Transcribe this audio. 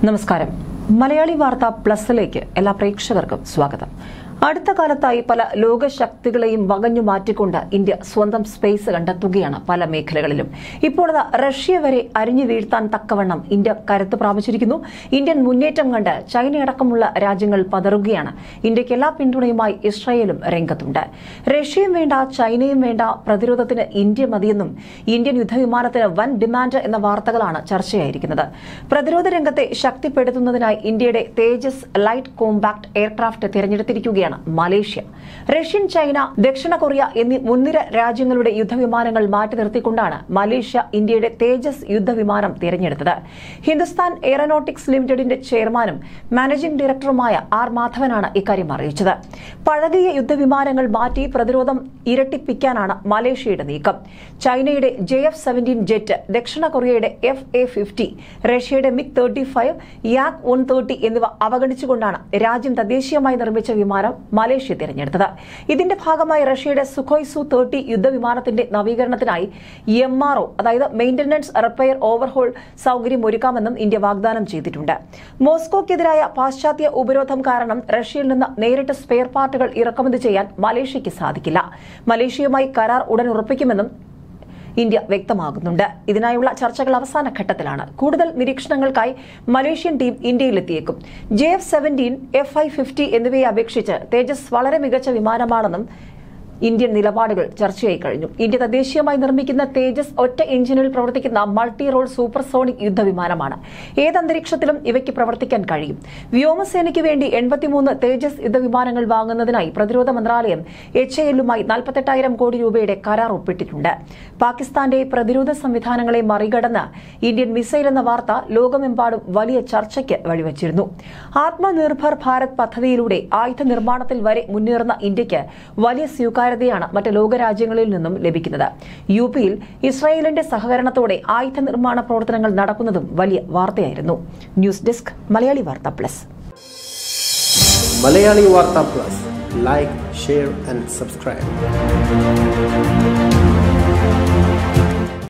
നമസ്കാരം മലയാളി വാർത്ത പ്ലസിലേക്ക് എല്ലാ പ്രേക്ഷകർക്കും സ്വാഗതം അടുത്ത കാലത്തായി പല ലോകശക്തികളെയും വകഞ്ഞു മാറ്റിക്കൊണ്ട് ഇന്ത്യ സ്വന്തം സ്പേസ് കണ്ടെത്തുകയാണ് പല മേഖലകളിലും ഇപ്പോൾ അത് റഷ്യ വരെ അരിഞ്ഞു വീഴ്ത്താൻ തക്കവണ്ണം ഇന്ത്യ കരുത്ത് പ്രാപിച്ചിരിക്കുന്നു ഇന്ത്യൻ മുന്നേറ്റം കണ്ട് ചൈനയടക്കമുള്ള രാജ്യങ്ങൾ പതറുകയാണ് ഇന്ത്യക്ക് എല്ലാ പിന്തുണയുമായി ഇസ്രായേലും രംഗത്തുണ്ട് റഷ്യയും വേണ്ട ചൈനയും വേണ്ട പ്രതിരോധത്തിന് ഇന്ത്യ മതിയെന്നും ഇന്ത്യൻ യുദ്ധവിമാനത്തിന് വൻ ഡിമാൻഡ് എന്ന വാർത്തകളാണ് ചർച്ചയായിരിക്കുന്നത് പ്രതിരോധ രംഗത്തെ ശക്തിപ്പെടുത്തുന്നതിനായി ഇന്ത്യയുടെ തേജസ് ലൈറ്റ് കോമ്പാക്ട് എയർക്രാഫ്റ്റ് തിരഞ്ഞെടുത്തിരിക്കുകയാണ് മലേഷ്യ റഷ്യൻ ചൈന ദക്ഷിണ കൊറിയ എന്നീ മുൻനിര രാജ്യങ്ങളുടെ യുദ്ധവിമാനങ്ങൾ മാറ്റി നിർത്തിക്കൊണ്ടാണ് മലേഷ്യ ഇന്ത്യയുടെ തേജസ് യുദ്ധവിമാനം തിരഞ്ഞെടുത്തത് ഹിന്ദുസ്ഥാൻ എയറോനോട്ടിക്സ് ലിമിറ്റഡിന്റെ ചെയർമാനും മാനേജിംഗ് ഡയറക്ടറുമായ ആർ മാധവനാണ് ഇക്കാര്യം അറിയിച്ചത് പഴകിയ യുദ്ധവിമാനങ്ങൾ മാറ്റി പ്രതിരോധം ഇരട്ടിപ്പിക്കാനാണ് മലേഷ്യയുടെ നീക്കം ചൈനയുടെ ജെ എഫ് സെവന്റീൻ ജെറ്റ് ദക്ഷിണ കൊറിയയുടെ എഫ് എ ഫിഫ്റ്റി റഷ്യയുടെ MiG thirty five Yak one thirty എന്നിവ അവഗണിച്ചുകൊണ്ടാണ് രാജ്യം തദ്ദേശീയമായി നിർമ്മിച്ച വിമാനം മലേഷ്യ തിരഞ്ഞെടുത്തത് ഇതിന്റെ ഭാഗമായി റഷ്യയുടെ സുഖോയ് സു തേർട്ടി യുദ്ധവിമാനത്തിന്റെ നവീകരണത്തിനായി എം ആർ ഒ അതായത് മെയിന്റനൻസ് റിപ്പയർ ഓവർഹോൾ സൌകര്യം ഒരുക്കാമെന്നും ഇന്ത്യ വാഗ്ദാനം ചെയ്തിട്ടുണ്ട് മോസ്കോക്കെതിരായ പാശ്ചാത്യ ഉപരോധം കാരണം റഷ്യയിൽ നിന്ന് നേരിട്ട് സ്പെയർ പാർട്ടുകൾ ഇറക്കുമതി ചെയ്യാൻ മലേഷ്യയ്ക്ക് സാധിക്കില്ല മലേഷ്യയുമായി കരാർ ഉടൻ ഉറപ്പിക്കുമെന്നും ഇന്ത്യ വ്യക്തമാകുന്നുണ്ട് ഇതിനായുള്ള ചർച്ചകൾ അവസാന ഘട്ടത്തിലാണ് കൂടുതൽ നിരീക്ഷണങ്ങൾക്കായി മലേഷ്യൻ ടീം ഇന്ത്യയിലെത്തിയേക്കും J F seventeen F I fifty എന്നിവയെ അപേക്ഷിച്ച് തേജസ് വളരെ മികച്ച വിമാനമാണെന്നും ഇന്ത്യൻ നിലപാടുകൾ ചർച്ചയായി കഴിഞ്ഞു ഇന്ത്യ തദ്ദേശീയമായി നിർമ്മിക്കുന്ന തേജസ് ഒറ്റ എഞ്ചിനിൽ പ്രവർത്തിക്കുന്ന മൾട്ടി റോൾ സൂപ്പർസോണിക് യുദ്ധവിമാനമാണ് ഏത് അന്തരീക്ഷത്തിലും ഇവയ്ക്ക് പ്രവർത്തിക്കാൻ കഴിയും വ്യോമസേനയ്ക്ക് വേണ്ടി എൺപത്തിമൂന്ന് തേജസ് യുദ്ധവിമാനങ്ങൾ വാങ്ങുന്നതിനായി പ്രതിരോധ മന്ത്രാലയം എച്ച് എ എല്ലുമായി നാൽപ്പത്തെട്ടായിരം കോടി രൂപയുടെ കരാർ ഒപ്പിട്ടിട്ടുണ്ട് പാകിസ്ഥാന്റെ പ്രതിരോധ സംവിധാനങ്ങളെ മറികടന്ന് ഇന്ത്യൻ മിസൈൽ എന്ന വാർത്ത ലോകമെമ്പാടും വലിയ ചർച്ചയ്ക്ക് വഴിവച്ചിരുന്നു ആത്മനിർഭർ ഭാരത് പദ്ധതിയിലൂടെ ആയുധ നിർമ്മാണത്തിൽ വരെ മുന്നേറുന്ന ഇന്ത്യക്ക് വലിയ സ്വീകാര്യതയാണ് മറ്റ് ലോകരാജ്യങ്ങളിൽ നിന്നും ലഭിക്കുന്നത് യു പിയിൽ ഇസ്രായേലിന്റെ സഹകരണത്തോടെ ആയുധ നിർമ്മാണ പ്രവർത്തനങ്ങൾ നടക്കുന്നതും വലിയ വാർത്തയായിരുന്നു ന്യൂസ് ഡെസ്ക് മലയാളി വാർത്ത പ്ലസ് മലയാളി വാർത്ത plus like share and subscribe